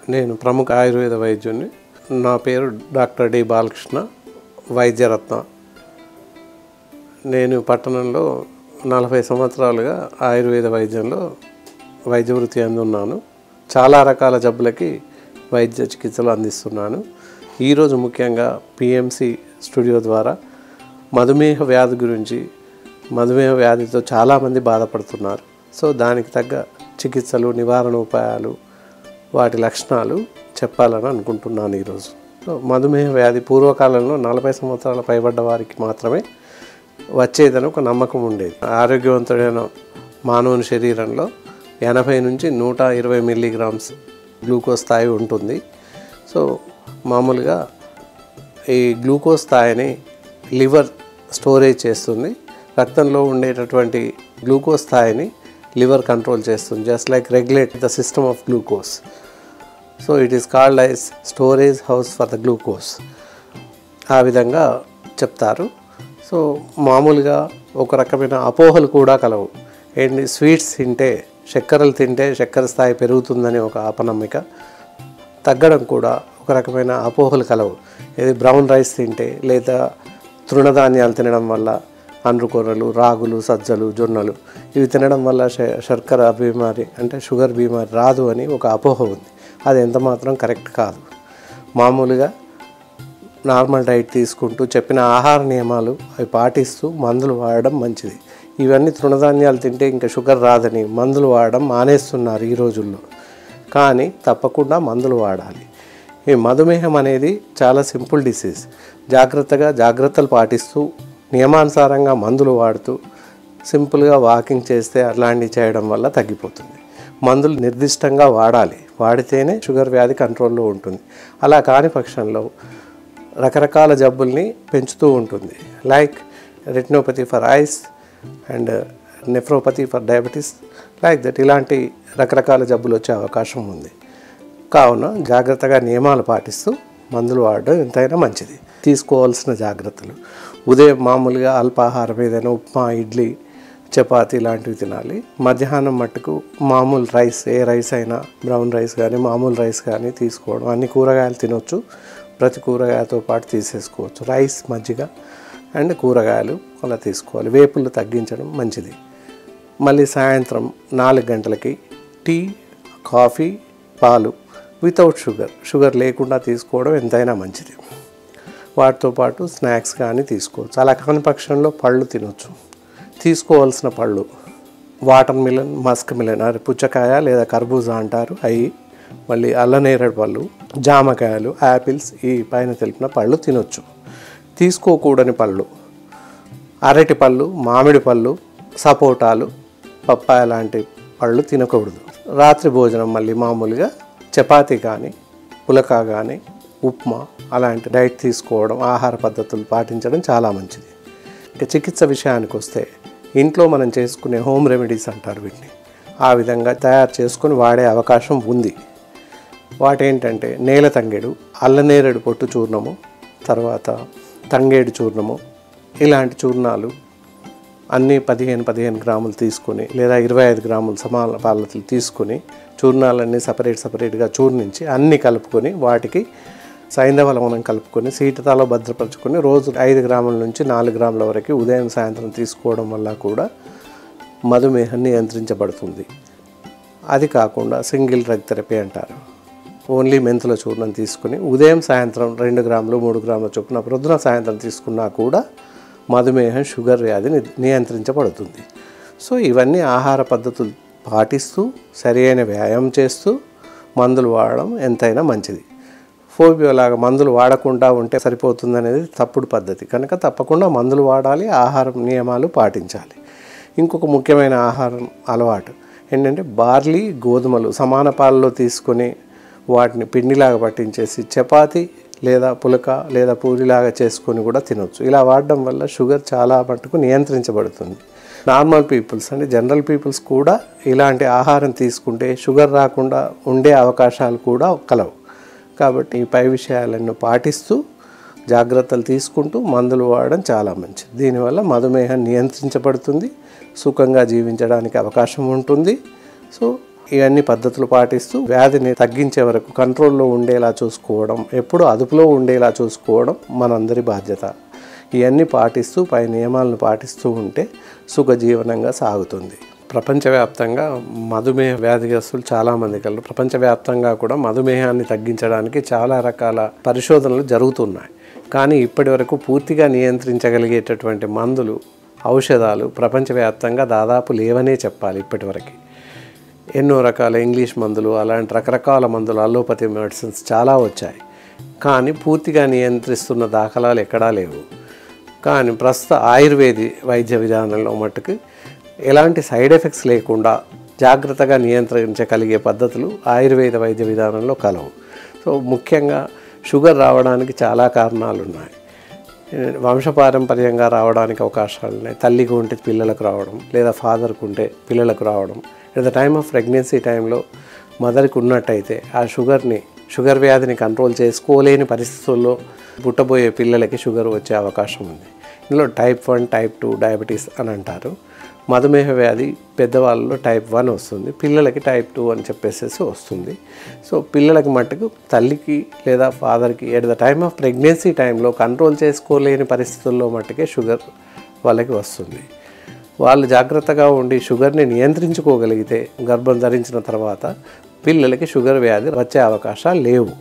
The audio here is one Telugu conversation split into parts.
నేను ప్రముఖ ఆయుర్వేద వైద్యుని నా పేరు డాక్టర్ డి బాలకృష్ణ వైద్యరత్న నేను పట్టణంలో నలభై సంవత్సరాలుగా ఆయుర్వేద వైద్యంలో వైద్య వృత్తి అందున్నాను చాలా రకాల జబ్బులకి వైద్య చికిత్సలు అందిస్తున్నాను ఈరోజు ముఖ్యంగా పిఎంసి స్టూడియో ద్వారా మధుమేహ వ్యాధి గురించి మధుమేహ వ్యాధితో చాలామంది బాధపడుతున్నారు సో దానికి తగ్గ చికిత్సలు నివారణ ఉపాయాలు వాటి లక్షణాలు చెప్పాలని అనుకుంటున్నాను ఈరోజు సో మధుమేహ వ్యాధి పూర్వకాలంలో నలభై సంవత్సరాల పైబడ్డ వారికి మాత్రమే వచ్చేదని ఒక నమ్మకం ఉండేది ఆరోగ్యవంతుడైన మానవుని శరీరంలో ఎనభై నుంచి నూట ఇరవై మిల్లీగ్రామ్స్ గ్లూకోజ్ స్థాయి ఉంటుంది సో మామూలుగా ఈ గ్లూకోజ్ స్థాయిని లివర్ స్టోరేజ్ చేస్తుంది రక్తంలో ఉండేటటువంటి గ్లూకోజ్ స్థాయిని లివర్ కంట్రోల్ చేస్తుంది just like regulate the system of glucose so it is called as storage house for the glucose ఆ విధంగా చెప్తారు సో మామూలుగా ఒక రకమైన అపోహలు కూడా కలవు ఏంటి స్వీట్స్ తింటే చక్కెరలు తింటే చక్కెర స్థాయి పెరుగుతుందని ఒక అపనమ్మిక తగ్గడం కూడా ఒక రకమైన అపోహలు కలవు ఇది బ్రౌన్ రైస్ తింటే లేదా తృణధాన్యాలు తినడం వల్ల అండ్రుకొర్రలు రాగులు సజ్జలు జొన్నలు ఇవి తినడం వల్ల శ- శర్కర బీమారి అంటే షుగర్ బీమారి రాదు అని ఒక అపోహ ఉంది అది ఎంత మాత్రం కరెక్ట్ కాదు మామూలుగా నార్మల్ డైట్ తీసుకుంటూ చెప్పిన ఆహార నియమాలు అవి పాటిస్తూ మందులు వాడడం మంచిది ఇవన్నీ తృణధాన్యాలు తింటే ఇంకా షుగర్ రాదని మందులు వాడడం మానేస్తున్నారు ఈ రోజుల్లో కానీ తప్పకుండా మందులు వాడాలి ఈ మధుమేహం అనేది చాలా సింపుల్ డిసీజ్ జాగ్రత్తగా జాగ్రత్తలు పాటిస్తూ నియమానుసారంగా మందులు వాడుతూ సింపుల్గా వాకింగ్ చేస్తే అట్లాంటివి చేయడం వల్ల తగ్గిపోతుంది మందులు నిర్దిష్టంగా వాడాలి వాడితేనే షుగర్ వ్యాధి కంట్రోల్లో ఉంటుంది అలా కాని పక్షంలో రకరకాల జబ్బుల్ని పెంచుతూ ఉంటుంది like retinopathy for eyes and nephropathy for diabetes like that ఇలాంటి రకరకాల జబ్బులు వచ్చే అవకాశం ఉంది కావున జాగ్రత్తగా నియమాలు పాటిస్తూ మందులు వాడడం ఎంతైనా మంచిది తీసుకోవాల్సిన జాగ్రత్తలు ఉదయం మామూలుగా అల్పాహారం ఏదైనా ఉప్మా ఇడ్లీ చపాతి ఇలాంటివి తినాలి మధ్యాహ్నం మట్టుకు మామూలు రైస్ ఏ రైస్ అయినా బ్రౌన్ రైస్ కానీ మామూలు రైస్ కానీ తీసుకోవడం అన్ని కూరగాయలు తినొచ్చు ప్రతి కూరగాయతో పాటు తీసేసుకోవచ్చు రైస్ మజ్జిగ అండ్ కూరగాయలు అలా తీసుకోవాలి వేపులు తగ్గించడం మంచిది మళ్ళీ సాయంత్రం నాలుగు గంటలకి టీ కాఫీ పాలు వితౌట్ షుగర్ షుగర్ లేకుండా తీసుకోవడం ఎంతైనా మంచిది వాటితో పాటు స్నాక్స్ కానీ తీసుకోవచ్చు అలా కాని పక్షంలో పళ్ళు తినొచ్చు తీసుకోవాల్సిన పళ్ళు వాటర్ మిలన్ మస్క్ మిలన్ అది పుచ్చకాయ లేదా కర్బూజా అంటారు అవి మళ్ళీ అల్లనేరేడు పళ్ళు జామకాయలు యాపిల్స్ ఈ పైన తెలిపిన పళ్ళు తినొచ్చు తీసుకోకూడని పళ్ళు అరటి పళ్ళు మామిడి పళ్ళు సపోటాలు పప్పాయ లాంటి పళ్ళు తినకూడదు రాత్రి భోజనం మళ్ళీ మామూలుగా చపాతీ కానీ పులక కానీ ఉప్మా అలాంటి డైట్ తీసుకోవడం ఆహార పద్ధతులు పాటించడం చాలా మంచిది ఇక చికిత్స విషయానికి వస్తే ఇంట్లో మనం చేసుకునే హోమ్ రెమెడీస్ అంటారు వీటిని ఆ విధంగా తయారు చేసుకొని వాడే అవకాశం ఉంది వాటేంటంటే నేల తంగేడు అల్లనేరేడు పొట్టు చూర్ణము తర్వాత తంగేడు చూర్ణము ఇలాంటి చూర్ణాలు అన్నీ పదిహేను పదిహేను గ్రాములు తీసుకొని లేదా ఇరవై ఐదు గ్రాములు సమాన పాలతలు తీసుకొని చూర్ణాలన్నీ సపరేట్ సపరేట్గా చూర్ణించి అన్నీ కలుపుకొని వాటికి సైంధవ లవణం కలుపుకొని సీటతాలో భద్రపరచుకొని రోజు ఐదు గ్రాముల నుంచి నాలుగు గ్రాముల వరకు ఉదయం సాయంత్రం తీసుకోవడం వల్ల కూడా మధుమేహం నియంత్రించబడుతుంది అది కాకుండా సింగిల్ డ్రగ్ థెరపీ అంటారు ఓన్లీ మెంతుల చూర్ణం తీసుకుని ఉదయం సాయంత్రం రెండు గ్రాములు మూడు గ్రాముల చొప్పున ప్రొద్దున సాయంత్రం తీసుకున్నా కూడా మధుమేహం షుగర్ వ్యాధి ని- నియంత్రించబడుతుంది సో ఇవన్నీ ఆహార పద్ధతులు పాటిస్తూ సరైన వ్యాయామం చేస్తూ మందులు వాడడం ఎంతైనా మంచిది ఫోబియో లాగా మందులు వాడకుండా ఉంటే సరిపోతుందనేది తప్పుడు పద్ధతి కనుక తప్పకుండా మందులు వాడాలి ఆహారం నియమాలు పాటించాలి ఇంకొక ముఖ్యమైన ఆహారం అలవాటు ఏంటంటే బార్లీ గోధుమలు సమాన పాలలో తీసుకొని వాటిని పిండిలాగా పట్టించేసి చపాతి లేదా పులక లేదా పూరిలాగా చేసుకొని కూడా తినొచ్చు ఇలా వాడడం వల్ల షుగర్ చాలా మటుకు నియంత్రించబడుతుంది నార్మల్ పీపుల్స్ అంటే జనరల్ పీపుల్స్ కూడా ఇలాంటి ఆహారం తీసుకుంటే షుగర్ రాకుండా ఉండే అవకాశాలు కూడా కలవు కాబట్టి ఈ పై విషయాలను పాటిస్తూ జాగ్రత్తలు తీసుకుంటూ మందులు వాడడం చాలా మంచిది దీనివల్ల మధుమేహం నియంత్రించబడుతుంది సుఖంగా జీవించడానికి అవకాశం ఉంటుంది సో ఇవన్నీ పద్ధతులు పాటిస్తూ వ్యాధిని తగ్గించే వరకు కంట్రోల్లో ఉండేలా చూసుకోవడం ఎప్పుడు అదుపులో ఉండేలా చూసుకోవడం మనందరి బాధ్యత ఇవన్నీ పాటిస్తూ పై నియమాలను పాటిస్తూ ఉంటే సుఖజీవనంగా సాగుతుంది ప్రపంచవ్యాప్తంగా మధుమేహ వ్యాధిగ్రస్తులు చాలామంది కలరు ప్రపంచవ్యాప్తంగా కూడా మధుమేహాన్ని తగ్గించడానికి చాలా రకాల పరిశోధనలు జరుగుతున్నాయి కానీ ఇప్పటి వరకు పూర్తిగా నియంత్రించగలిగేటటువంటి మందులు ఔషధాలు ప్రపంచవ్యాప్తంగా దాదాపు లేవనే చెప్పాలి ఇప్పటివరకు ఎన్నో రకాల ఇంగ్లీష్ మందులు అలాంటి రకరకాల మందులు అలోపతి మెడిసిన్స్ చాలా వచ్చాయి కానీ పూర్తిగా నియంత్రిస్తున్న దాఖలాలు ఎక్కడా లేవు కానీ ప్రస్తుత ఆయుర్వేది వైద్య విధానంలో మట్టుకు ఎలాంటి సైడ్ ఎఫెక్ట్స్ లేకుండా జాగ్రత్తగా నియంత్రించగలిగే పద్ధతులు ఆయుర్వేద వైద్య విధానంలో కలవు సో ముఖ్యంగా షుగర్ రావడానికి చాలా కారణాలు ఉన్నాయి వంశపారంపర్యంగా రావడానికి అవకాశాలు ఉన్నాయి తల్లికి ఉంటే పిల్లలకు రావడం లేదా ఫాదర్కి ఉంటే పిల్లలకు రావడం at the time of pregnancy టైంలో మదర్కి ఉన్నట్టయితే ఆ షుగర్ని షుగర్ వ్యాధిని కంట్రోల్ చేసుకోలేని పరిస్థితుల్లో పుట్టబోయే పిల్లలకి షుగర్ వచ్చే అవకాశం ఉంది ఇందులో type one type two diabetes అని అంటారు మధుమేహ వ్యాధి పెద్దవాళ్ళలో టైప్ వన్ వస్తుంది పిల్లలకి టైప్ టూ అని చెప్పేసి వస్తుంది సో పిల్లలకి మట్టుకు తల్లికి లేదా ఫాదర్కి at the time of pregnancy టైంలో కంట్రోల్ చేసుకోలేని పరిస్థితుల్లో మట్టుకే షుగర్ వాళ్ళకి వస్తుంది వాళ్ళు జాగ్రత్తగా ఉండి షుగర్ని నియంత్రించుకోగలిగితే గర్భం ధరించిన తర్వాత పిల్లలకి షుగర్ వ్యాధి వచ్చే అవకాశాలు లేవు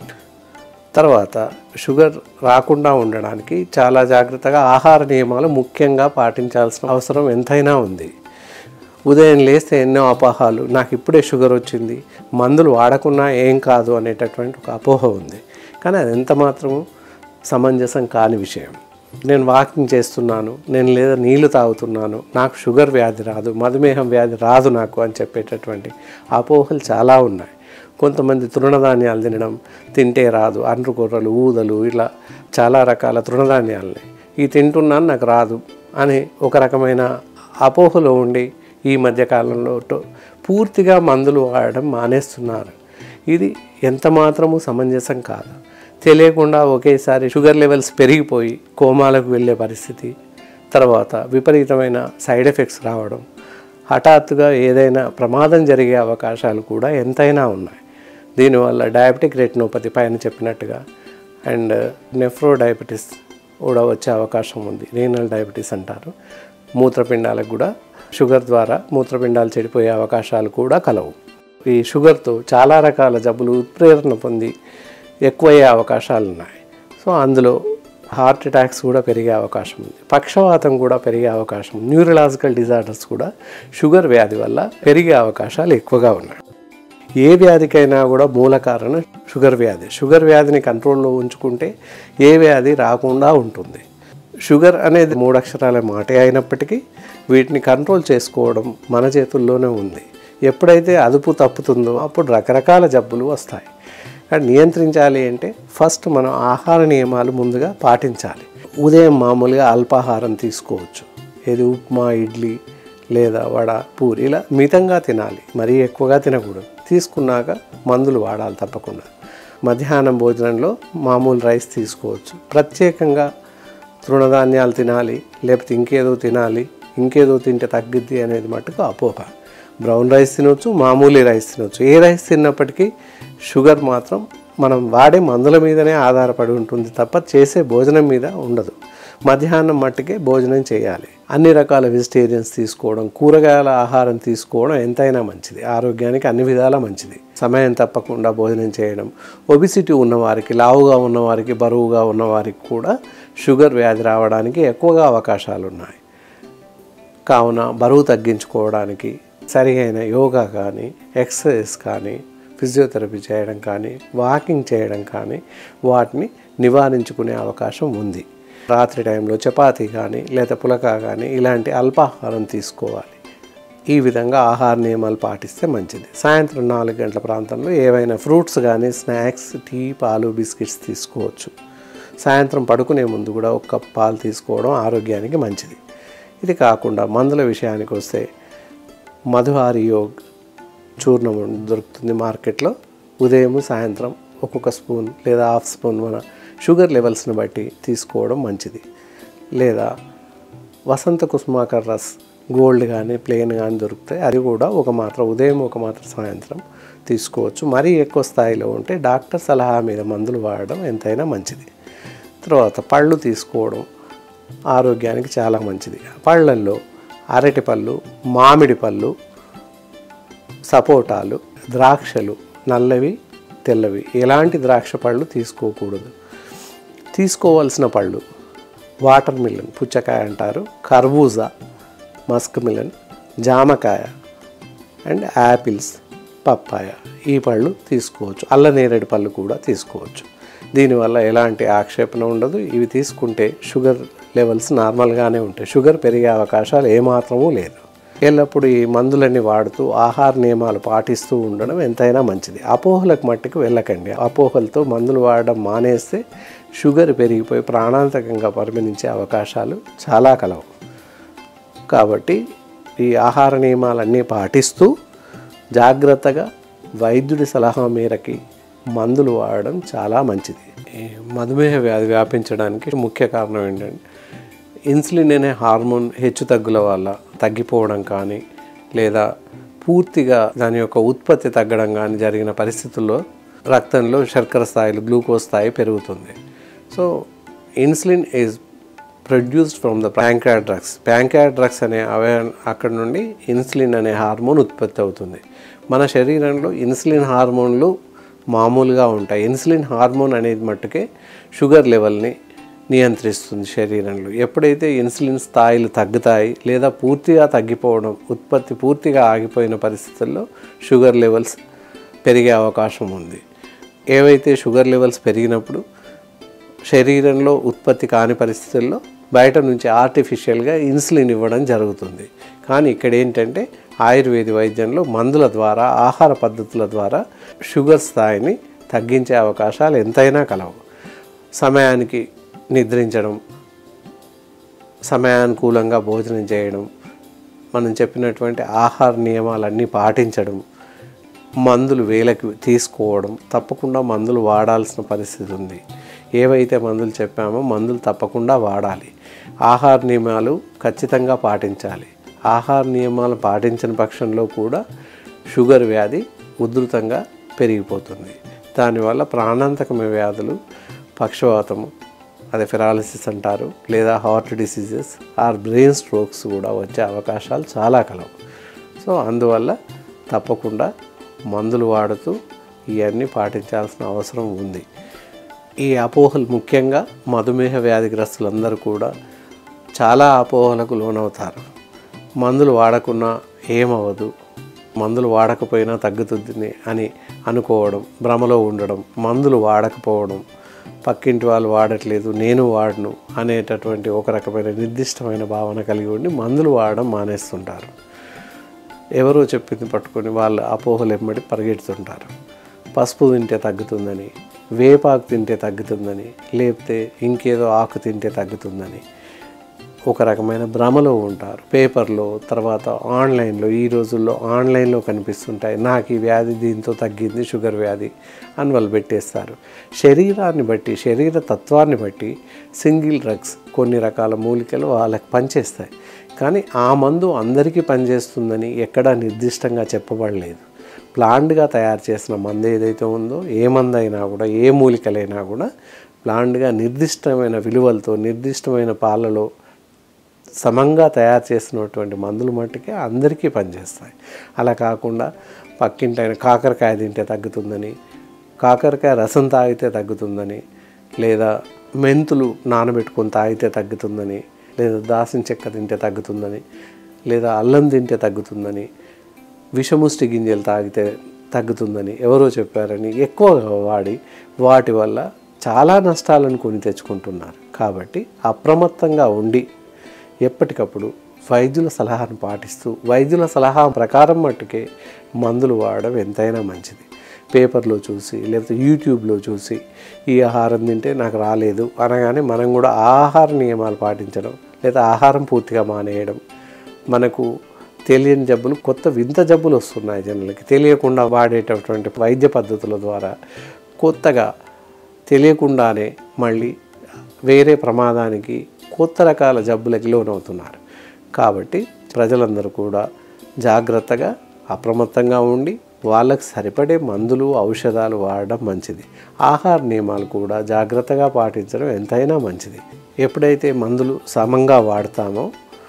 తర్వాత షుగర్ రాకుండా ఉండడానికి చాలా జాగ్రత్తగా ఆహార నియమాలు ముఖ్యంగా పాటించాల్సిన అవసరం ఎంతైనా ఉంది ఉదయం లేస్తే ఎన్నో అపోహాలు నాకు ఇప్పుడే షుగర్ వచ్చింది మందులు వాడకున్నా ఏం కాదు అనేటటువంటి ఒక అపోహ ఉంది కానీ అది ఎంత మాత్రము సమంజసం కాని విషయం నేను వాకింగ్ చేస్తున్నాను నేను లేదా నీళ్లు తాగుతున్నాను నాకు షుగర్ వ్యాధి రాదు మధుమేహం వ్యాధి రాదు నాకు అని చెప్పేటటువంటి అపోహలు చాలా ఉన్నాయి కొంతమంది తృణధాన్యాలు తినడం తింటే రాదు అండ్రుకూరలు ఊదలు ఇలా చాలా రకాల తృణధాన్యాలని ఈ తింటున్నాను నాకు రాదు అని ఒక రకమైన అపోహలో ఉండి ఈ మధ్యకాలంలో టో- పూర్తిగా మందులు వాడడం మానేస్తున్నారు ఇది ఎంత మాత్రము సమంజసం కాదు తెలియకుండా ఒకేసారి షుగర్ లెవెల్స్ పెరిగిపోయి కోమాలకు వెళ్ళే పరిస్థితి తర్వాత విపరీతమైన సైడ్ ఎఫెక్ట్స్ రావడం హఠాత్తుగా ఏదైనా ప్రమాదం జరిగే అవకాశాలు కూడా ఎంతైనా ఉన్నాయి దీనివల్ల డయాబెటిక్ రెటినోపతి పైన చెప్పినట్టుగా అండ్ నెఫ్రో డయాబెటీస్ కూడా వచ్చే అవకాశం ఉంది రీనల్ డయాబెటీస్ అంటారు మూత్రపిండాలకు కూడా షుగర్ ద్వారా మూత్రపిండాలు చెడిపోయే అవకాశాలు కూడా కలవు ఈ షుగర్తో చాలా రకాల జబ్బులు ఉత్ప్రేరణ పొంది ఎక్కువయ్యే అవకాశాలు ఉన్నాయి సో అందులో హార్ట్ అటాక్స్ కూడా పెరిగే అవకాశం ఉంది పక్షవాతం కూడా పెరిగే అవకాశం న్యూరలాజికల్ డిజార్డర్స్ కూడా షుగర్ వ్యాధి వల్ల పెరిగే అవకాశాలు ఎక్కువగా ఉన్నాయి ఏ వ్యాధికైనా కూడా మూల కారణం షుగర్ వ్యాధి షుగర్ వ్యాధిని కంట్రోల్లో ఉంచుకుంటే ఏ వ్యాధి రాకుండా ఉంటుంది షుగర్ అనేది మూడు అక్షరాల మాటే అయినప్పటికీ వీటిని కంట్రోల్ చేసుకోవడం మన చేతుల్లోనే ఉంది ఎప్పుడైతే అదుపు తప్పుతుందో అప్పుడు రకరకాల జబ్బులు వస్తాయి కానీ నియంత్రించాలి అంటే ఫస్ట్ మనం ఆహార నియమాలు ముందుగా పాటించాలి ఉదయం మామూలుగా అల్పాహారం తీసుకోవచ్చు ఏది ఉప్మా ఇడ్లీ లేదా వడ పూరి ఇలా మితంగా తినాలి మరీ ఎక్కువగా తినకూడదు తీసుకున్నాక మందులు వాడాలి తప్పకుండా మధ్యాహ్నం భోజనంలో మామూలు రైస్ తీసుకోవచ్చు ప్రత్యేకంగా తృణధాన్యాలు తినాలి లేకపోతే ఇంకేదో తినాలి ఇంకేదో తింటే తగ్గిద్ది అనేది మట్టుకు అపోహ బ్రౌన్ రైస్ తినవచ్చు మామూలు రైస్ తినవచ్చు ఏ రైస్ తిన్నప్పటికీ షుగర్ మాత్రం మనం వాడే మందుల మీదనే ఆధారపడి ఉంటుంది తప్ప చేసే భోజనం మీద ఉండదు మధ్యాహ్నం మట్టుకే భోజనం చేయాలి అన్ని రకాల వెజిటేరియన్స్ తీసుకోవడం కూరగాయల ఆహారం తీసుకోవడం ఎంతైనా మంచిది ఆరోగ్యానికి అన్ని విధాల మంచిది సమయం తప్పకుండా భోజనం చేయడం ఒబిసిటీ ఉన్నవారికి లావుగా ఉన్నవారికి బరువుగా ఉన్నవారికి కూడా షుగర్ వ్యాధి రావడానికి ఎక్కువగా అవకాశాలు ఉన్నాయి కావున బరువు తగ్గించుకోవడానికి సరియైన యోగా కానీ ఎక్సర్సైజ్ కానీ ఫిజియోథెరపీ చేయడం కానీ వాకింగ్ చేయడం కానీ వాటిని నివారించుకునే అవకాశం ఉంది రాత్రి టైంలో చపాతీ కానీ లేదా పులక కానీ ఇలాంటి అల్పాహారం తీసుకోవాలి ఈ విధంగా ఆహార నియమాలు పాటిస్తే మంచిది సాయంత్రం నాలుగు గంటల ప్రాంతంలో ఏవైనా ఫ్రూట్స్ కానీ స్నాక్స్ టీ పాలు బిస్కెట్స్ తీసుకోవచ్చు సాయంత్రం పడుకునే ముందు కూడా ఒక కప్ పాలు తీసుకోవడం ఆరోగ్యానికి మంచిది ఇది కాకుండా మందుల విషయానికి వస్తే మధుహారి యోగ్ చూర్ణం దొరుకుతుంది మార్కెట్లో ఉదయం సాయంత్రం ఒక్కొక్క స్పూన్ లేదా హాఫ్ స్పూన్ మన షుగర్ లెవెల్స్ని బట్టి తీసుకోవడం మంచిది లేదా వసంత కుసుమాకర్ రస్ గోల్డ్ కానీ ప్లేన్ కానీ దొరుకుతాయి అది కూడా ఒక మాత్ర ఉదయం ఒక మాత్ర సాయంత్రం తీసుకోవచ్చు మరీ ఎక్కువ స్థాయిలో ఉంటే డాక్టర్ సలహా మీద మందులు వాడడం ఎంతైనా మంచిది తర్వాత పళ్ళు తీసుకోవడం ఆరోగ్యానికి చాలా మంచిది పళ్ళల్లో అరటి పళ్ళు మామిడి పళ్ళు సపోటాలు ద్రాక్షలు నల్లవి తెల్లవి ఎలాంటి ద్రాక్ష పళ్ళు తీసుకోకూడదు తీసుకోవాల్సిన పళ్ళు వాటర్ మిలన్ పుచ్చకాయ అంటారు కర్బూజా మస్క్ మిలన్ జామకాయ అండ్ యాపిల్స్ పప్పాయ ఈ పళ్ళు తీసుకోవచ్చు అల్ల నేరేడు పళ్ళు కూడా తీసుకోవచ్చు దీనివల్ల ఎలాంటి ఆక్షేపణ ఉండదు ఇవి తీసుకుంటే షుగర్ లెవెల్స్ నార్మల్గానే ఉంటాయి షుగర్ పెరిగే అవకాశాలు ఏమాత్రమూ లేదు ఎల్లప్పుడూ ఈ మందులన్నీ వాడుతూ ఆహార నియమాలు పాటిస్తూ ఉండడం ఎంతైనా మంచిది అపోహలకు మట్టుకు వెళ్ళకండి అపోహలతో మందులు వాడడం మానేస్తే షుగర్ పెరిగిపోయి ప్రాణాంతకంగా పరిగణించే అవకాశాలు చాలా కలవు కాబట్టి ఈ ఆహార నియమాలన్నీ పాటిస్తూ జాగ్రత్తగా వైద్యుడి సలహా మేరకి మందులు వాడడం చాలా మంచిది ఈ మధుమేహ వ్యాధి వ్యాపించడానికి ముఖ్య కారణం ఏంటంటే ఇన్సులిన్ అనే హార్మోన్ హెచ్చు తగ్గుల వల్ల తగ్గిపోవడం కానీ లేదా పూర్తిగా దాని యొక్క ఉత్పత్తి తగ్గడం కానీ జరిగిన పరిస్థితుల్లో రక్తంలో శర్కర స్థాయిలు గ్లూకోజ్ స్థాయి పెరుగుతుంది so insulin is produced from the pancreas pancreas అనే అవే అక్కడ నుండి ఇన్సులిన్ అనే హార్మోన్ ఉత్పత్తి అవుతుంది మన శరీరంలో ఇన్సులిన్ హార్మోన్లు మామూలుగా ఉంటాయి ఇన్సులిన్ హార్మోన్ అనేది మట్టుకే షుగర్ లెవెల్ని నియంత్రిస్తుంది శరీరంలో ఎప్పుడైతే ఇన్సులిన్ స్థాయిలు తగ్గుతాయి లేదా పూర్తిగా తగ్గిపోవడం ఉత్పత్తి పూర్తిగా ఆగిపోయిన పరిస్థితుల్లో షుగర్ లెవెల్స్ పెరిగే అవకాశం ఉంది ఏవైతే షుగర్ లెవెల్స్ పెరిగినప్పుడు శరీరంలో ఉత్పత్తి కాని పరిస్థితుల్లో బయట నుంచి ఆర్టిఫిషియల్గా ఇన్సులిన్ ఇవ్వడం జరుగుతుంది కానీ ఇక్కడ ఏంటంటే ఆయుర్వేద వైద్యంలో మందుల ద్వారా ఆహార పద్ధతుల ద్వారా షుగర్ స్థాయిని తగ్గించే అవకాశాలు ఎంతైనా కలవు సమయానికి నిద్రించడం సమయానుకూలంగా భోజనం చేయడం మనం చెప్పినటువంటి ఆహార నియమాలన్నీ పాటించడం మందులు వేలకి తీసుకోవడం తప్పకుండా మందులు వాడాల్సిన పరిస్థితి ఉంది ఏవైతే మందులు చెప్పామో మందులు తప్పకుండా వాడాలి ఆహార నియమాలు ఖచ్చితంగా పాటించాలి ఆహార నియమాలు పాటించిన పక్షంలో కూడా షుగర్ వ్యాధి ఉధృతంగా పెరిగిపోతుంది దానివల్ల ప్రాణాంతకమైన వ్యాధులు పక్షవాతము అదే ఫెరాలిసిస్ అంటారు లేదా heart diseases or brain strokes కూడా వచ్చే అవకాశాలు చాలా కలవు సో అందువల్ల తప్పకుండా మందులు వాడుతూ ఇవన్నీ పాటించాల్సిన అవసరం ఉంది ఈ అపోహలు ముఖ్యంగా మధుమేహ వ్యాధిగ్రస్తులందరూ కూడా చాలా అపోహలకు లోనవుతారు మందులు వాడకున్నా ఏమవ్వదు మందులు వాడకపోయినా తగ్గుతుంది అని అనుకోవడం భ్రమలో ఉండడం మందులు వాడకపోవడం పక్కింటి వాళ్ళు వాడట్లేదు నేను వాడను అనేటటువంటి ఒక రకమైన నిర్దిష్టమైన భావన కలిగి ఉండి మందులు వాడడం మానేస్తుంటారు ఎవరో చెప్పింది పట్టుకొని వాళ్ళు అపోహలు ఎమ్మడి పరిగెడుతుంటారు పసుపు తింటే తగ్గుతుందని వేపాకు తింటే తగ్గుతుందని లేకపోతే ఇంకేదో ఆకు తింటే తగ్గుతుందని ఒక రకమైన భ్రమలో ఉంటారు పేపర్లో తర్వాత ఆన్లైన్లో ఈ రోజుల్లో ఆన్లైన్లో కనిపిస్తుంటాయి నాకు ఈ వ్యాధి దీంతో తగ్గింది షుగర్ వ్యాధి అని వాళ్ళు పెట్టేస్తారు శరీరాన్ని బట్టి శరీర తత్వాన్ని బట్టి సింగిల్ డ్రగ్స్ కొన్ని రకాల మూలికలు వాళ్ళకి పనిచేస్తాయి కానీ ఆ మందు అందరికీ పనిచేస్తుందని ఎక్కడా నిర్దిష్టంగా చెప్పబడలేదు ప్లాండ్గా తయారు చేసిన మందు ఏదైతే ఉందో ఏ మందు అయినా కూడా ఏ మూలికలైనా కూడా ప్లాండ్గా నిర్దిష్టమైన విలువలతో నిర్దిష్టమైన పాలలో సమంగా తయారు చేసినటువంటి మందులు మట్టుకే అందరికీ పనిచేస్తాయి అలా కాకుండా పక్కింటైన కాకరకాయ తింటే తగ్గుతుందని కాకరకాయ రసం తాగితే తగ్గుతుందని లేదా మెంతులు నానబెట్టుకొని తాగితే తగ్గుతుందని లేదా దాసిన చెక్క తింటే తగ్గుతుందని లేదా అల్లం తింటే తగ్గుతుందని విషముష్టి గింజలు తాగితే తగ్గుతుందని ఎవరో చెప్పారని ఎక్కువగా వాడి వాటి వల్ల చాలా నష్టాలను కొని తెచ్చుకుంటున్నారు కాబట్టి అప్రమత్తంగా ఉండి ఎప్పటికప్పుడు వైద్యుల సలహాను పాటిస్తూ వైద్యుల సలహా ప్రకారం మట్టుకే మందులు వాడడం ఎంతైనా మంచిది పేపర్లో చూసి లేకపోతే యూట్యూబ్లో చూసి ఈ ఆహారం తింటే నాకు రాలేదు అనగానే మనం కూడా ఆహార నియమాలు పాటించడం లేదా ఆహారం పూర్తిగా మానేయడం మనకు తెలియని జబ్బులు కొత్త వింత జబ్బులు వస్తున్నాయి జనులకి తెలియకుండా వాడేటటువంటి వైద్య పద్ధతుల ద్వారా కొత్తగా తెలియకుండానే మళ్ళీ వేరే ప్రమాదానికి కొత్త రకాల జబ్బులకి లోనవుతున్నారు కాబట్టి ప్రజలందరూ కూడా జాగ్రత్తగా అప్రమత్తంగా ఉండి వాళ్ళకి సరిపడే మందులు ఔషధాలు వాడడం మంచిది ఆహార నియమాలు కూడా జాగ్రత్తగా పాటించడం ఎంతైనా మంచిది ఎప్పుడైతే మందులు సమంగా వాడతామో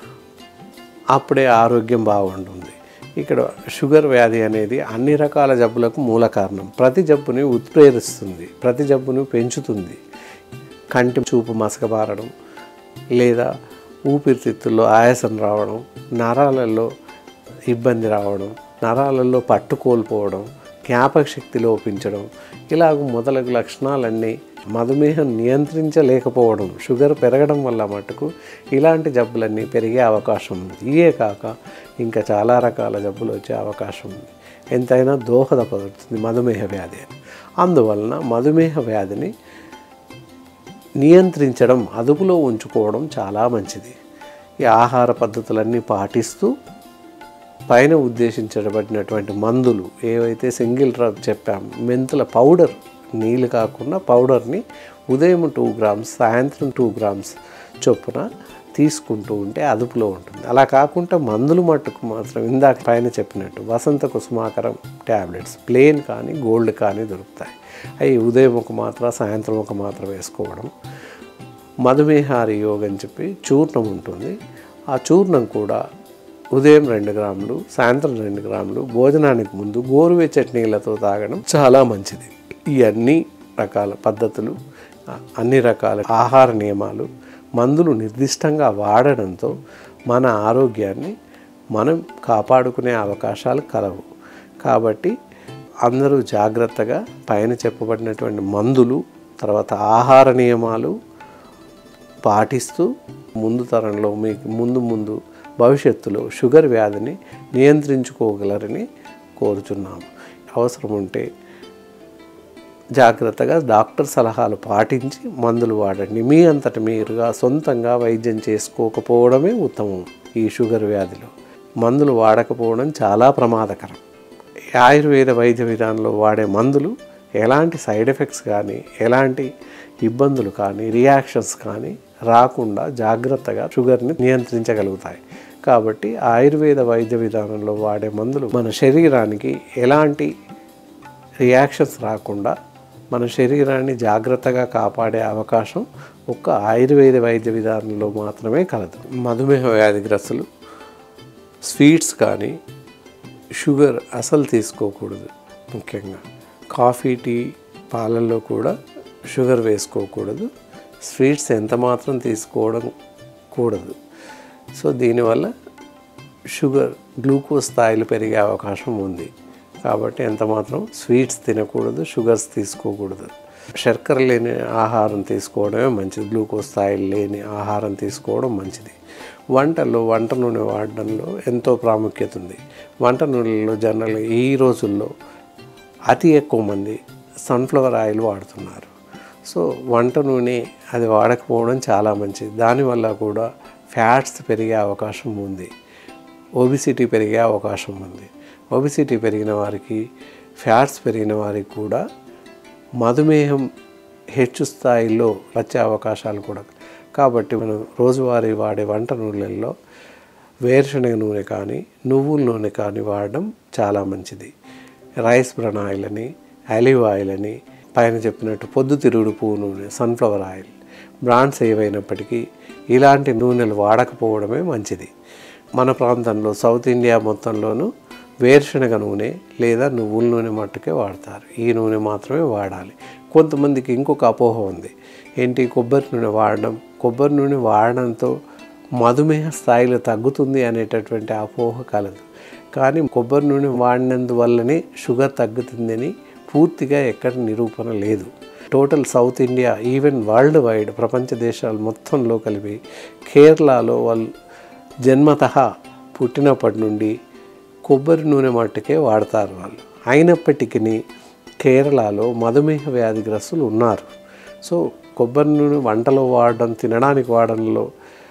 అప్పుడే ఆరోగ్యం బాగుంటుంది ఇక్కడ షుగర్ వ్యాధి అనేది అన్ని రకాల జబ్బులకు మూల కారణం ప్రతి జబ్బుని ఉత్ప్రేరిస్తుంది ప్రతి జబ్బును పెంచుతుంది కంటి చూపు మసకబారడం లేదా ఊపిరితిత్తుల్లో ఆయాసం రావడం నరాలలో ఇబ్బంది రావడం నరాలలో పట్టు కోల్పోవడం జ్ఞాపక శక్తి లోపించడం ఇలాగ మొదలగు లక్షణాలన్నీ మధుమేహం నియంత్రించలేకపోవడం షుగర్ పెరగడం వల్ల మటుకు ఇలాంటి జబ్బులన్నీ పెరిగే అవకాశం ఉంది ఇవే కాక ఇంకా చాలా రకాల జబ్బులు వచ్చే అవకాశం ఉంది ఎంతైనా దోహదపడుతుంది మధుమేహ వ్యాధి అని అందువలన మధుమేహ వ్యాధిని నియంత్రించడం అదుపులో ఉంచుకోవడం చాలా మంచిది ఈ ఆహార పద్ధతులన్నీ పాటిస్తూ పైన ఉద్దేశించబడినటువంటి మందులు ఏవైతే సింగిల్ డ్రగ్ చెప్పాం మెంతుల పౌడర్ నీళ్ళు కాకుండా పౌడర్ని ఉదయం టూ గ్రామ్స్ సాయంత్రం టూ గ్రామ్స్ చొప్పున తీసుకుంటూ ఉంటే అదుపులో ఉంటుంది అలా కాకుండా మందులు మట్టుకు మాత్రం ఇందాక పైన చెప్పినట్టు వసంత కుసుమాకరం ట్యాబ్లెట్స్ ప్లేన్ కానీ గోల్డ్ కానీ దొరుకుతాయి అవి ఉదయం ఒక మాత్ర సాయంత్రం ఒక మాత్ర వేసుకోవడం మధుమేహారి యోగం అని చెప్పి చూర్ణం ఉంటుంది ఆ చూర్ణం కూడా ఉదయం రెండు గ్రాములు సాయంత్రం రెండు గ్రాములు భోజనానికి ముందు గోరువెచ్చటి నీళ్ళతో తాగడం చాలా మంచిది ఈ అన్ని రకాల పద్ధతులు ఆ- అన్ని రకాల ఆహార నియమాలు మందులు నిర్దిష్టంగా వాడడంతో మన ఆరోగ్యాన్ని మనం కాపాడుకునే అవకాశాలు కలవు కాబట్టి అందరూ జాగ్రత్తగా పైన చెప్పబడినటువంటి మందులు తర్వాత ఆహార నియమాలు పాటిస్తూ ముందు తరంలో మీకు ముందు ముందు భవిష్యత్తులో షుగర్ వ్యాధిని నియంత్రించుకోగలరని కోరుచున్నాము అవసరం ఉంటే జాగ్రత్తగా డాక్టర్ సలహాలు పాటించి మందులు వాడండి మీ అంతట మీరుగా సొంతంగా వైద్యం చేసుకోకపోవడమే ఉత్తమం ఈ షుగర్ వ్యాధిలో మందులు వాడకపోవడం చాలా ప్రమాదకరం ఆయుర్వేద వైద్య విధానంలో వాడే మందులు ఎలాంటి సైడ్ ఎఫెక్ట్స్ కానీ ఎలాంటి ఇబ్బందులు కానీ రియాక్షన్స్ కానీ రాకుండా జాగ్రత్తగా షుగర్ని నియంత్రించగలుగుతాయి కాబట్టి ఆయుర్వేద వైద్య విధానంలో వాడే మందులు మన శరీరానికి ఎలాంటి రియాక్షన్స్ రాకుండా మన శరీరాన్ని జాగ్రత్తగా కాపాడే అవకాశం ఒక్క ఆయుర్వేద వైద్య విధానంలో మాత్రమే కలదు మధుమేహ వ్యాధిగ్రస్తులు స్వీట్స్ కానీ షుగర్ అసలు తీసుకోకూడదు ముఖ్యంగా కాఫీ టీ పాలల్లో కూడా షుగర్ వేసుకోకూడదు స్వీట్స్ ఎంత మాత్రం తీసుకోవడం కూడదు సో దీనివల్ల షుగర్ గ్లూకోజ్ స్థాయిలు పెరిగే అవకాశం ఉంది కాబట్టి ఎంత మాత్రం స్వీట్స్ తినకూడదు షుగర్స్ తీసుకోకూడదు శర్కర లేని ఆహారం తీసుకోవడమే మంచిది గ్లూకోజ్ స్థాయిలు లేని ఆహారం తీసుకోవడం మంచిది వంటల్లో వంట నూనె వాడడంలో ఎంతో ప్రాముఖ్యత ఉంది వంట నూనెలో జనరల్ ఈ రోజుల్లో అతి ఎక్కువ మంది సన్ఫ్లవర్ ఆయిల్ వాడుతున్నారు సో వంట నూనె అది వాడకపోవడం చాలా మంచిది దానివల్ల కూడా ఫ్యాట్స్ పెరిగే అవకాశం ఉంది ఒబిసిటీ పెరిగే అవకాశం ఉంది ఒబిసిటీ పెరిగిన వారికి ఫ్యాట్స్ పెరిగిన వారికి కూడా మధుమేహం హెచ్చు స్థాయిలో వచ్చే అవకాశాలు కూడా కాబట్టి మనం రోజువారీ వాడే వంట నూనెల్లో వేరుశనగ నూనె కానీ నువ్వుల నూనె కానీ వాడడం చాలా మంచిది రైస్ బ్రన్ ఆయిల్ అని ఆలివ్ ఆయిల్ అని పైన చెప్పినట్టు పొద్దుతిరుగుడు పువ్వు నూనె సన్ఫ్లవర్ ఆయిల్ బ్రాండ్స్ ఏవైనప్పటికీ ఇలాంటి నూనెలు వాడకపోవడమే మంచిది మన ప్రాంతంలో సౌత్ ఇండియా మొత్తంలోనూ వేరుశనగ నూనె లేదా నువ్వుల నూనె మట్టుకే వాడతారు ఈ నూనె మాత్రమే వాడాలి కొంతమందికి ఇంకొక అపోహ ఉంది ఏంటి కొబ్బరి నూనె వాడడం కొబ్బరి నూనె వాడడంతో మధుమేహ స్థాయిలో తగ్గుతుంది అనేటటువంటి అపోహ కలదు కానీ కొబ్బరి నూనె వాడినందువల్లనే షుగర్ తగ్గుతుందని పూర్తిగా ఎక్కడ నిరూపణ లేదు total south India even world wide ప్రపంచ దేశాలు మొత్తంలో కలిపి కేరళలో వాళ్ళు జన్మతః పుట్టినప్పటి నుండి కొబ్బరి నూనె మట్టుకే వాడతారు వాళ్ళు అయినప్పటికీ కేరళలో మధుమేహ వ్యాధిగ్రస్తులు ఉన్నారు సో కొబ్బరి నూనె వంటలో వాడడం తినడానికి వాడడంలో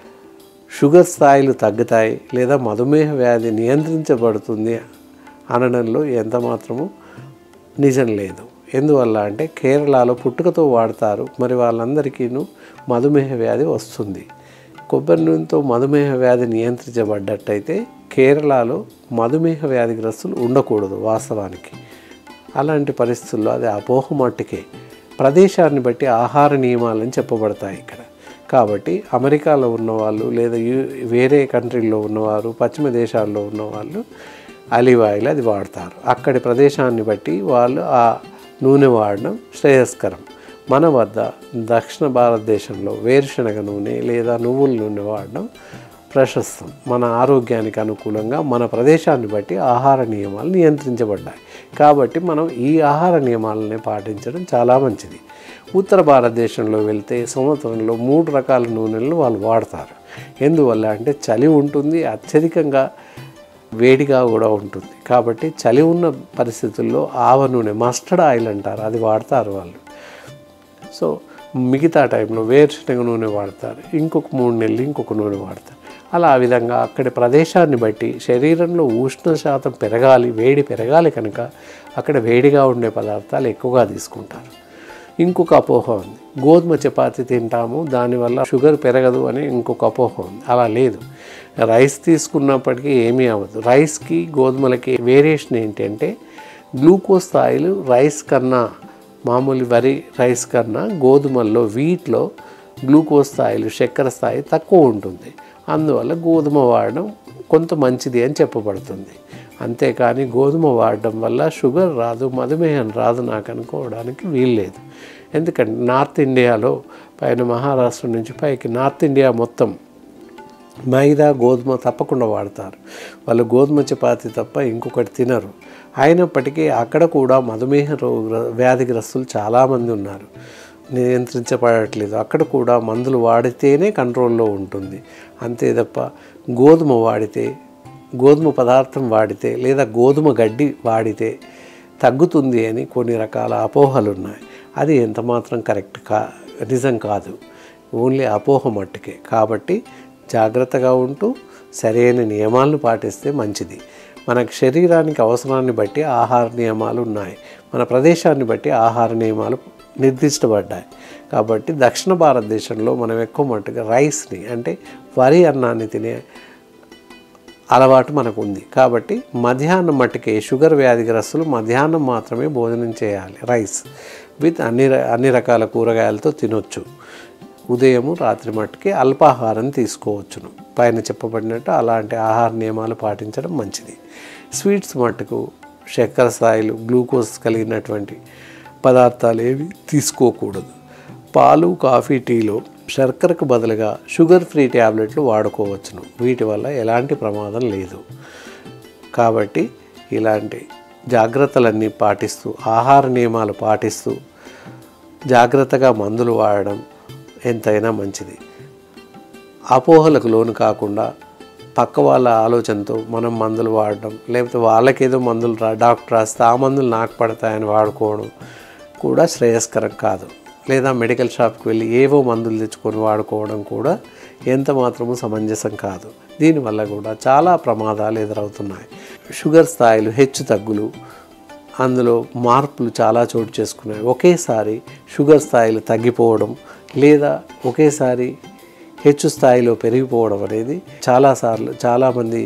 షుగర్ స్థాయిలు తగ్గుతాయి లేదా మధుమేహ వ్యాధి నియంత్రించబడుతుంది అనడంలో ఎంత మాత్రము నిజం లేదు ఎందువల్ల అంటే కేరళలో పుట్టుకతో వాడతారు మరి వాళ్ళందరికీను మధుమేహ వ్యాధి వస్తుంది కొబ్బరి నూనెతో మధుమేహ వ్యాధి నియంత్రించబడ్డట్టయితే కేరళలో మధుమేహ వ్యాధిగ్రస్తులు ఉండకూడదు వాస్తవానికి అలాంటి పరిస్థితుల్లో అది అపోహ మట్టుకే ప్రదేశాన్ని బట్టి ఆహార నియమాలని చెప్పబడతాయి ఇక్కడ కాబట్టి అమెరికాలో ఉన్నవాళ్ళు లేదా యు వేరే కంట్రీల్లో ఉన్నవారు పశ్చిమ దేశాల్లో ఉన్నవాళ్ళు అలివ్ ఆయిల్ అది వాడతారు అక్కడి ప్రదేశాన్ని బట్టి వాళ్ళు ఆ నూనె వాడడం శ్రేయస్కరం మన వద్ద దక్షిణ భారతదేశంలో వేరుశనగ నూనె లేదా నువ్వుల నూనె వాడడం ప్రశస్తం మన ఆరోగ్యానికి అనుకూలంగా మన ప్రదేశాన్ని బట్టి ఆహార నియమాలు నియంత్రించబడ్డాయి కాబట్టి మనం ఈ ఆహార నియమాలని పాటించడం చాలా మంచిది ఉత్తర భారతదేశంలో వెళ్తే సంవత్సరంలో మూడు రకాల నూనెలను వాళ్ళు వాడతారు ఎందువల్ల అంటే చలి ఉంటుంది అత్యధికంగా వేడిగా కూడా ఉంటుంది కాబట్టి చలి ఉన్న పరిస్థితుల్లో ఆవ నూనె మస్టర్డ్ ఆయిల్ అంటారు అది వాడతారు వాళ్ళు సో మిగతా టైంలో వేరుశనగ నూనె వాడతారు ఇంకొక మూడు నెలలు ఇంకొక నూనె వాడతారు అలా ఆ విధంగా అక్కడి ప్రదేశాన్ని బట్టి శరీరంలో ఉష్ణ శాతం పెరగాలి వేడి పెరగాలి కనుక అక్కడ వేడిగా ఉండే పదార్థాలు ఎక్కువగా తీసుకుంటారు ఇంకొక అపోహ ఉంది గోధుమ చపాతి తింటాము దానివల్ల షుగర్ పెరగదు అని ఇంకొక అపోహ ఉంది అలా లేదు రైస్ తీసుకున్నప్పటికీ ఏమీ అవ్వదు రైస్కి గోధుమలకి వేరియేషన్ ఏంటంటే గ్లూకోజ్ స్థాయిలు రైస్ కన్నా మామూలు వరి రైస్ కన్నా గోధుమల్లో వీటిలో గ్లూకోజ్ స్థాయిలు చక్కెర స్థాయి తక్కువ ఉంటుంది అందువల్ల గోధుమ వాడడం కొంత మంచిది అని చెప్పబడుతుంది అంతేకాని గోధుమ వాడడం వల్ల షుగర్ రాదు మధుమేహం రాదు నాకు అనుకోవడానికి వీల్లేదు ఎందుకంటే నార్త్ ఇండియాలో పైన మహారాష్ట్ర నుంచి పైకి నార్త్ ఇండియా మొత్తం మైదా గోధుమ తప్పకుండా వాడతారు వాళ్ళు గోధుమ చపాతి తప్ప ఇంకొకటి తినరు అయినప్పటికీ అక్కడ కూడా మధుమేహ రోగ వ్యాధిగ్రస్తులు చాలామంది ఉన్నారు నియంత్రించబడట్లేదు అక్కడ కూడా మందులు వాడితేనే కంట్రోల్లో ఉంటుంది అంతే తప్ప గోధుమ వాడితే గోధుమ పదార్థం వాడితే లేదా గోధుమ గడ్డి వాడితే తగ్గుతుంది అని కొన్ని రకాల అపోహలు ఉన్నాయి అది ఎంత మాత్రం కరెక్ట్ కా నిజం కాదు ఓన్లీ అపోహ మట్టుకే కాబట్టి జాగ్రత్తగా ఉంటూ సరైన నియమాలను పాటిస్తే మంచిది మనకు శరీరానికి అవసరాన్ని బట్టి ఆహార నియమాలు ఉన్నాయి మన ప్రదేశాన్ని బట్టి ఆహార నియమాలు నిర్దిష్టపడ్డాయి కాబట్టి దక్షిణ భారతదేశంలో మనం ఎక్కువ మట్టుగా రైస్ని అంటే వరి అన్నాన్ని తినే అలవాటు మనకు ఉంది కాబట్టి మధ్యాహ్నం మట్టుకే షుగర్ వ్యాధిగ్రస్తులు మధ్యాహ్నం మాత్రమే భోజనం చేయాలి రైస్ విత్ అన్ని ర- అన్ని రకాల కూరగాయలతో తినొచ్చు ఉదయము రాత్రి మట్టుకి అల్పాహారం తీసుకోవచ్చును పైన చెప్పబడినట్టు అలాంటి ఆహార నియమాలు పాటించడం మంచిది స్వీట్స్ మట్టుకు చక్కెర స్థాయిలు గ్లూకోజ్ కలిగినటువంటి పదార్థాలు ఏవి తీసుకోకూడదు పాలు కాఫీ టీలో శర్కరకు బదులుగా షుగర్ ఫ్రీ ట్యాబ్లెట్లు వాడుకోవచ్చును వీటి వల్ల ఎలాంటి ప్రమాదం లేదు కాబట్టి ఇలాంటి జాగ్రత్తలన్నీ పాటిస్తూ ఆహార నియమాలు పాటిస్తూ జాగ్రత్తగా మందులు వాడడం ఎంతైనా మంచిది అపోహలకు లోను కాకుండా పక్క వాళ్ళ ఆలోచనతో మనం మందులు వాడడం లేకపోతే వాళ్ళకేదో మందులు రా డాక్టర్ రాస్తే ఆ మందులు నాకు పడతాయని వాడుకోవడం కూడా శ్రేయస్కరం కాదు లేదా మెడికల్ షాప్కి వెళ్ళి ఏవో మందులు తెచ్చుకొని వాడుకోవడం కూడా ఎంత మాత్రము సమంజసం కాదు దీనివల్ల కూడా చాలా ప్రమాదాలు ఎదురవుతున్నాయి షుగర్ స్థాయిలు హెచ్చు తగ్గులు అందులో మార్పులు చాలా చోటు చేసుకున్నాయి ఒకేసారి షుగర్ స్థాయిలు తగ్గిపోవడం లేదా ఒకేసారి హెచ్చు స్థాయిలో పెరిగిపోవడం అనేది చాలాసార్లు చాలామంది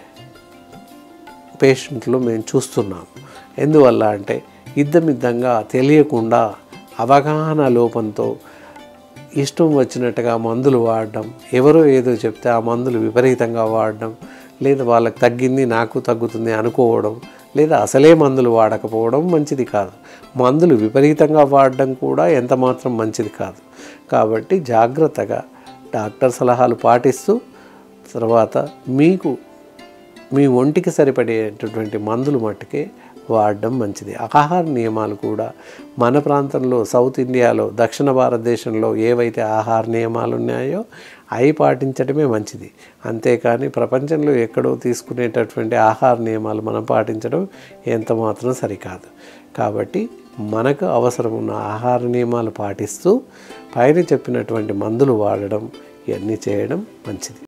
పేషెంట్లు మేము చూస్తున్నాం ఎందువల్ల అంటే ఇద్దమిద్దంగా తెలియకుండా అవగాహన లోపంతో ఇష్టం వచ్చినట్టుగా మందులు వాడడం ఎవరో ఏదో చెప్తే ఆ మందులు విపరీతంగా వాడడం లేదా వాళ్ళకి తగ్గింది నాకు తగ్గుతుంది అనుకోవడం లేదా అసలే మందులు వాడకపోవడం మంచిది కాదు మందులు విపరీతంగా వాడడం కూడా ఎంత మాత్రం మంచిది కాదు కాబట్టి జాగ్రత్తగా డాక్టర్ సలహాలు పాటిస్తూ తర్వాత మీకు మీ ఒంటికి సరిపడేటటువంటి మందులు మట్టుకే వాడడం మంచిది ఆహార నియమాలు కూడా మన ప్రాంతంలో సౌత్ ఇండియాలో దక్షిణ భారతదేశంలో ఏవైతే ఆహార నియమాలు ఉన్నాయో అవి పాటించడమే మంచిది అంతేకాని ప్రపంచంలో ఎక్కడో తీసుకునేటటువంటి ఆహార నియమాలు మనం పాటించడం ఎంత మాత్రం సరికాదు కాబట్టి మనకు అవసరం ఉన్న ఆహార నియమాలు పాటిస్తూ పైన చెప్పినటువంటి మందులు వాడడం ఇవన్నీ చేయడం మంచిది